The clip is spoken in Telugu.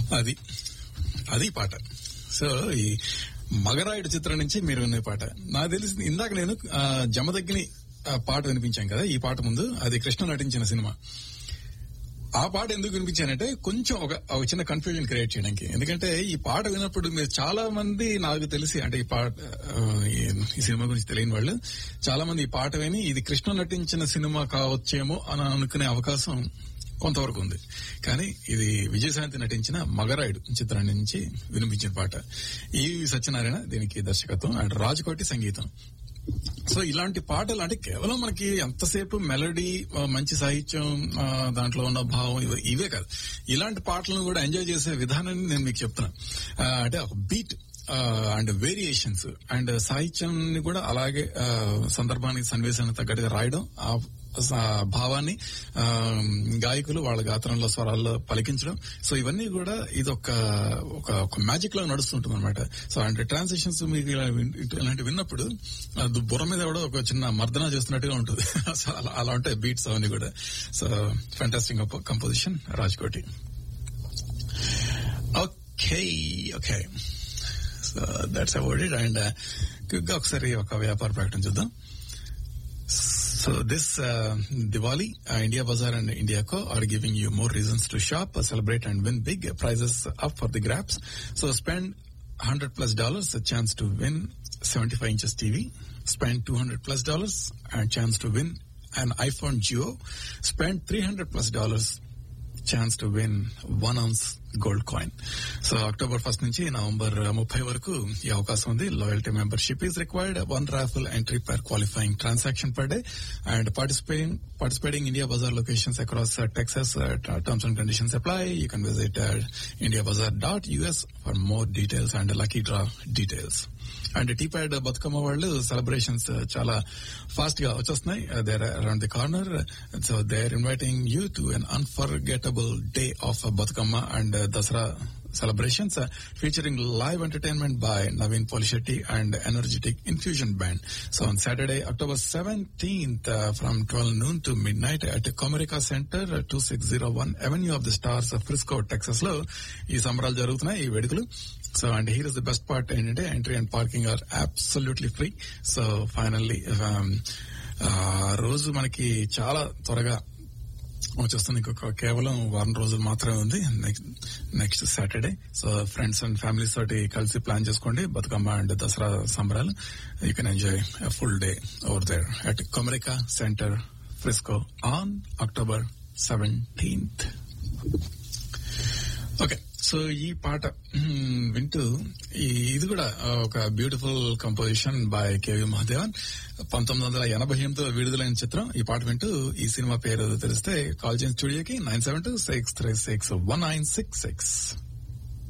అది అది పాట సో ఈ మగరాయుడు చిత్రం నుంచి మీరు వినే పాట నాకు తెలిసి ఇందాక నేను ఆ, జమదగ్ని ఆ, పాట వినిపించాం కదా ఈ పాట ముందు అది కృష్ణ నటించిన సినిమా ఆ పాట ఎందుకు వినిపించానంటే కొంచెం ఒక ఒక చిన్న కన్ఫ్యూజన్ క్రియేట్ చేయడానికి ఎందుకంటే ఈ పాట విన్నప్పుడు మీరు చాలా మంది నాకు తెలిసి అంటే ఈ పాట ఆ, ఈ- ఈ సినిమా గురించి తెలియని వాళ్ళు చాలా మంది ఈ పాట విని ఇది కృష్ణ నటించిన సినిమా కావచ్చేమో అని అనుకునే అవకాశం కొంతవరకు ఉంది కానీ ఇది విజయశాంతి నటించిన మగరాయుడు చిత్రం నుంచి వినిపించిన పాట ఈ సత్యనారాయణ దీనికి దర్శకత్వం అండ్ రాజకోటి సంగీతం సో ఇలాంటి పాటలు అంటే కేవలం మనకి ఎంతసేపు మెలడీ ఆ, మంచి సాహిత్యం ఆ, దాంట్లో ఉన్న భావం ఇవ- ఇవే కాదు ఇలాంటి పాటలను కూడా ఎంజాయ్ చేసే విధానాన్ని నేను మీకు చెప్తున్నా ఆ, అంటే ఒక బీట్ అండ్ వేరియేషన్స్ అండ్ సాహిత్యాన్ని కూడా అలాగే ఆ, సందర్భానికి సన్నివేశానికి తగ్గట్టుగా రాయడం ఆ స- భావాన్ని ఆ, గాయకులు వాళ్ళ గాత్రంలో స్వరాల్లో పలికించడం సో ఇవన్నీ కూడా ఇది ఒక ఒక ఒక మ్యాజిక్ లాగా నడుస్తుంటుంది అనమాట సో అంటే ట్రాన్సాక్షన్స్ మీకు ఇలా విన్- ఇటు- ఇలాంటి విన్నప్పుడు అది బుర్ర మీద కూడా ఒక చిన్న మర్దన చేస్తున్నట్టుగా ఉంటుంది సో అలా అలా ఉంటాయి బీట్స్ అవన్నీ కూడా so fantastic composition Raj-Koti okay okay so that's about it and quick ఒకసారి ఒక వ్యాపార ప్రకటన చూద్దాం So this uh, Diwali, uh, India Bazaar and India Co are giving you more reasons to shop, uh, celebrate and win big prizes up for the grabs. So spend 100 plus dollars, a chance to win 75 inches TV. Spend 200 plus dollars, a chance to win an iPhone Geo. Spend 300 plus dollars, chance to win one ounce gold coin so October first నుంచి నవంబర్ ముప్పై వరకు ఈ అవకాశం ఉంది loyalty membership is required one raffle entry per qualifying transaction per day and participating participating India Bazaar locations across uh, Texas. Uh, t- terms and conditions apply. You can visit uh, indiabazaar.us for more details and lucky draw details. And TPAD Bathukamma వాళ్ళు సెలబ్రేషన్స్ చాలా ఫాస్ట్ గా వచ్చేస్తున్నాయి there around the corner so they are inviting you to an unforgettable day of Bathukamma and Dasara celebrations uh, featuring live entertainment by Naveen Polishetty and Energetic Infusion Band. So on Saturday, October 17th, uh, from 12 noon to midnight at Comerica Center, uh, 2601 Avenue of the Stars, uh, Frisco, Texas లో ఈ సంబరాలు జరుగుతున్నాయి ఈ వేడుకలు so and here is the best part ఏంటంటే entry and parking are absolutely free so finally రోజు మనకి చాలా త్వరగా వచ్చేస్తుంది ఇంకొక కేవలం వారం రోజులు మాత్రమే ఉంది next next Saturday so friends and families తోటి కలిసి ప్లాన్ చేసుకోండి బతుకమ్మ అండ్ దసరా సంబరాలు you can enjoy full day over there at Comerica center Frisco on October seventeenth okay so ఈ పాట మ్మ్, వింటూ ఈ- ఇది కూడా ఆ, ఒక beautiful composition by K V Mahadevan పంతొమ్మిది వందల ఎనభై ఎనిమిదిలో విడుదలైన చిత్రం ఈ పాట వింటూ ఈ సినిమా పేరు తెలిస్తే కాల్ చేసిన స్టూడియోకి nine seven two six three six one nine six six